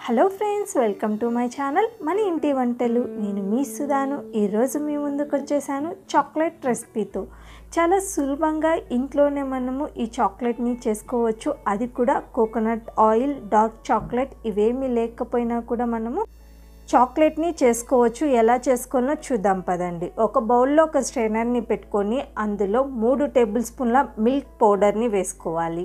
hello friends welcome to my channel మన ఇంటి వంటలు నేను మీ సుధాను ఈరోజు మీ ముందుకు వచ్చేసాను చాక్లెట్ రెసిపీతో చాలా సులభంగా ఇంట్లోనే మనము ఈ చాక్లెట్ని చేసుకోవచ్చు అది కూడా కోకోనట్ ఆయిల్ డార్క్ చాక్లెట్ ఇవేమీ లేకపోయినా కూడా మనము చాక్లెట్ని చేసుకోవచ్చు ఎలా చేసుకోవాలో చూద్దాం పదండి ఒక బౌల్లో ఒక స్ట్రైనర్ని పెట్టుకొని అందులో మూడు టేబుల్ స్పూన్ల మిల్క్ పౌడర్ని వేసుకోవాలి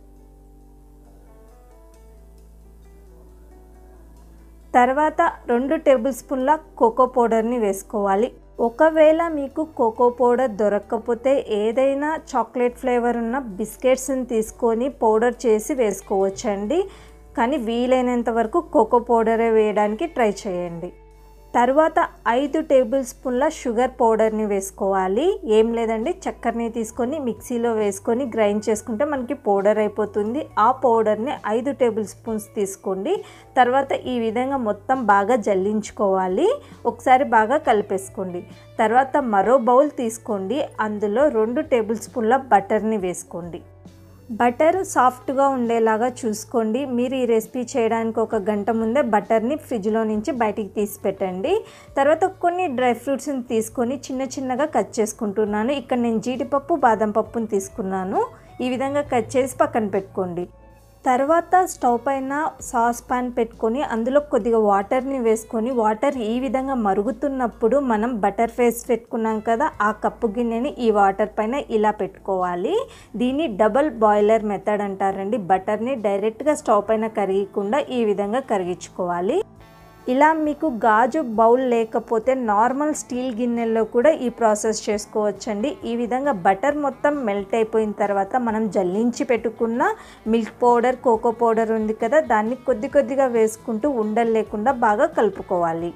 తర్వాత రెండు టేబుల్ స్పూన్ల కోకో పౌడర్ని వేసుకోవాలి ఒకవేళ మీకు కోకో పౌడర్ దొరకకపోతే ఏదైనా చాక్లెట్ ఫ్లేవర్ ఉన్న బిస్కెట్స్ని తీసుకొని పౌడర్ చేసి వేసుకోవచ్చండి కానీ వీలైనంత వరకు కోకో పౌడరే వేయడానికి ట్రై చేయండి తర్వాత ఐదు టేబుల్ స్పూన్ల షుగర్ పౌడర్ని వేసుకోవాలి ఏం లేదండి చక్కెరని తీసుకొని మిక్సీలో వేసుకొని గ్రైండ్ చేసుకుంటే మనకి పౌడర్ అయిపోతుంది ఆ పౌడర్ని ఐదు టేబుల్ స్పూన్స్ తీసుకోండి తర్వాత ఈ విధంగా మొత్తం బాగా జల్లించుకోవాలి ఒకసారి బాగా కలిపేసుకోండి తర్వాత మరో బౌల్ తీసుకోండి అందులో రెండు టేబుల్ స్పూన్ల బటర్ని వేసుకోండి బటర్ సాఫ్ట్గా ఉండేలాగా చూసుకోండి మీరు ఈ రెసిపీ చేయడానికి ఒక గంట ముందే బటర్ని ఫ్రిడ్జ్లో నుంచి బయటికి తీసి పెట్టండి తర్వాత కొన్ని డ్రై ఫ్రూట్స్ని తీసుకొని చిన్న చిన్నగా కట్ చేసుకుంటున్నాను ఇక్కడ నేను జీడిపప్పు బాదం పప్పుని తీసుకున్నాను ఈ విధంగా కట్ చేసి పక్కన పెట్టుకోండి తర్వాత స్టవ్ పైన సాస్ పాన్ పెట్టుకొని అందులో కొద్దిగా వాటర్ని వేసుకొని వాటర్ ఈ విధంగా మరుగుతున్నప్పుడు మనం బటర్ ఫేస్ పెట్టుకున్నాం కదా ఆ కప్పు గిన్నెని ఈ వాటర్ పైన ఇలా పెట్టుకోవాలి దీన్ని డబల్ బాయిలర్ మెథడ్ అంటారండి బటర్ని డైరెక్ట్గా స్టవ్ పైన కరిగకుండా ఈ విధంగా కరిగించుకోవాలి ఇలా మీకు గాజు బౌల్ లేకపోతే నార్మల్ స్టీల్ గిన్నెల్లో కూడా ఈ ప్రాసెస్ చేసుకోవచ్చండి ఈ విధంగా బటర్ మొత్తం మెల్ట్ అయిపోయిన తర్వాత మనం జల్లించి పెట్టుకున్న మిల్క్ పౌడర్ కోకో పౌడర్ ఉంది కదా దాన్ని కొద్ది కొద్దిగా వేసుకుంటూ ఉండలు లేకుండా బాగా కలుపుకోవాలి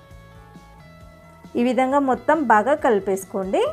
ఈ విధంగా మొత్తం బాగా కలిపేసుకోండి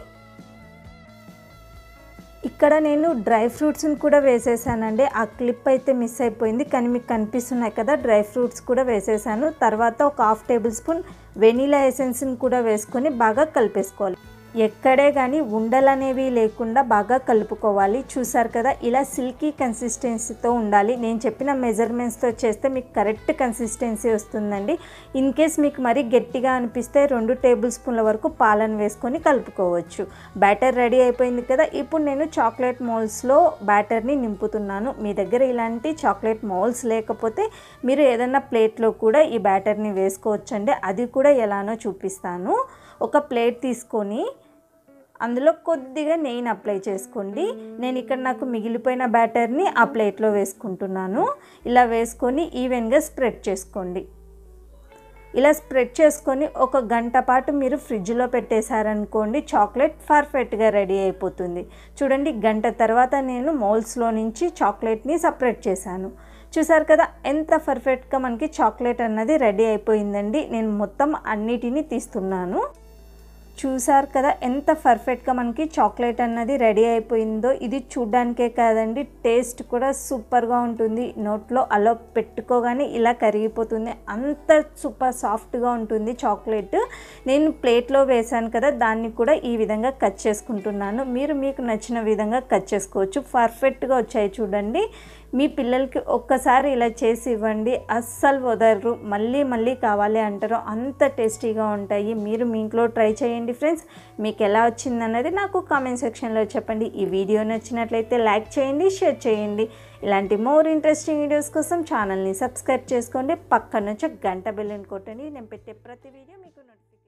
ఇక్కడ నేను డ్రై ఫ్రూట్స్ని కూడా వేసేసానండి ఆ క్లిప్ అయితే మిస్ అయిపోయింది కానీ మీకు కనిపిస్తున్నాయి కదా డ్రై ఫ్రూట్స్ కూడా వేసేసాను తర్వాత ఒక హాఫ్ టేబుల్ స్పూన్ వెనీలా ఎసెన్స్ని కూడా వేసుకొని బాగా కలిపేసుకోవాలి ఎక్కడే కానీ ఉండలనేవి లేకుండా బాగా కలుపుకోవాలి చూసారు కదా ఇలా సిల్కీ కన్సిస్టెన్సీతో ఉండాలి నేను చెప్పిన మెజర్మెంట్స్తో చేస్తే మీకు కరెక్ట్ కన్సిస్టెన్సీ వస్తుందండి ఇన్ కేస్ మీకు మరీ గట్టిగా అనిపిస్తే రెండు టేబుల్ స్పూన్ల వరకు పాలను వేసుకొని కలుపుకోవచ్చు బ్యాటర్ రెడీ అయిపోయింది కదా ఇప్పుడు నేను చాక్లెట్ మోల్స్లో బ్యాటర్ని నింపుతున్నాను మీ దగ్గర ఇలాంటి చాక్లెట్ మోల్స్ లేకపోతే మీరు ఏదైనా ప్లేట్లో కూడా ఈ బ్యాటర్ని వేసుకోవచ్చండి అది కూడా ఎలానో చూపిస్తాను ఒక ప్లేట్ తీసుకొని అందులో కొద్దిగా నెయ్యిని అప్లై చేసుకోండి నేను ఇక్కడ నాకు మిగిలిపోయిన బ్యాటర్ని ఆ ప్లేట్లో వేసుకుంటున్నాను ఇలా వేసుకొని ఈవెన్గా స్ప్రెడ్ చేసుకోండి ఇలా స్ప్రెడ్ చేసుకొని ఒక గంట పాటు మీరు ఫ్రిడ్జ్లో పెట్టేశారనుకోండి చాక్లెట్ పర్ఫెక్ట్గా రెడీ అయిపోతుంది చూడండి గంట తర్వాత నేను మోల్స్లో నుంచి చాక్లెట్ని సపరేట్ చేశాను చూసారు కదా ఎంత పర్ఫెక్ట్గా మనకి చాక్లెట్ అన్నది రెడీ అయిపోయిందండి నేను మొత్తం అన్నిటినీ తీస్తున్నాను చూసారు కదా ఎంత పర్ఫెక్ట్గా మనకి చాక్లెట్ అన్నది రెడీ అయిపోయిందో ఇది చూడ్డానికే కాదండి టేస్ట్ కూడా సూపర్గా ఉంటుంది నోట్లో అలా పెట్టుకోగానే ఇలా కరిగిపోతుంది అంత సూపర్ సాఫ్ట్గా ఉంటుంది చాక్లెట్ నేను ప్లేట్లో వేశాను కదా దాన్ని కూడా ఈ విధంగా కట్ చేసుకుంటున్నాను మీరు మీకు నచ్చిన విధంగా కట్ చేసుకోవచ్చు పర్ఫెక్ట్గా వచ్చాయి చూడండి మీ పిల్లలకి ఒక్కసారి ఇలా చేసి ఇవ్వండి అస్సలు వదలరు మళ్ళీ మళ్ళీ కావాలి అంటారు అంత టేస్టీగా ఉంటాయి మీరు మీ ఇంట్లో ట్రై చేయండి ఫ్రెండ్స్ మీకు ఎలా వచ్చిందన్నది నాకు కామెంట్ సెక్షన్లో చెప్పండి ఈ వీడియో నచ్చినట్లయితే లైక్ చేయండి షేర్ చేయండి ఇలాంటి మోర్ ఇంట్రెస్టింగ్ వీడియోస్ కోసం ఛానల్ని సబ్స్క్రైబ్ చేసుకోండి పక్కన నుంచి గంట బెల్లని కొట్టండి నేను పెట్టే ప్రతి వీడియో మీకు నోటిఫికేషన్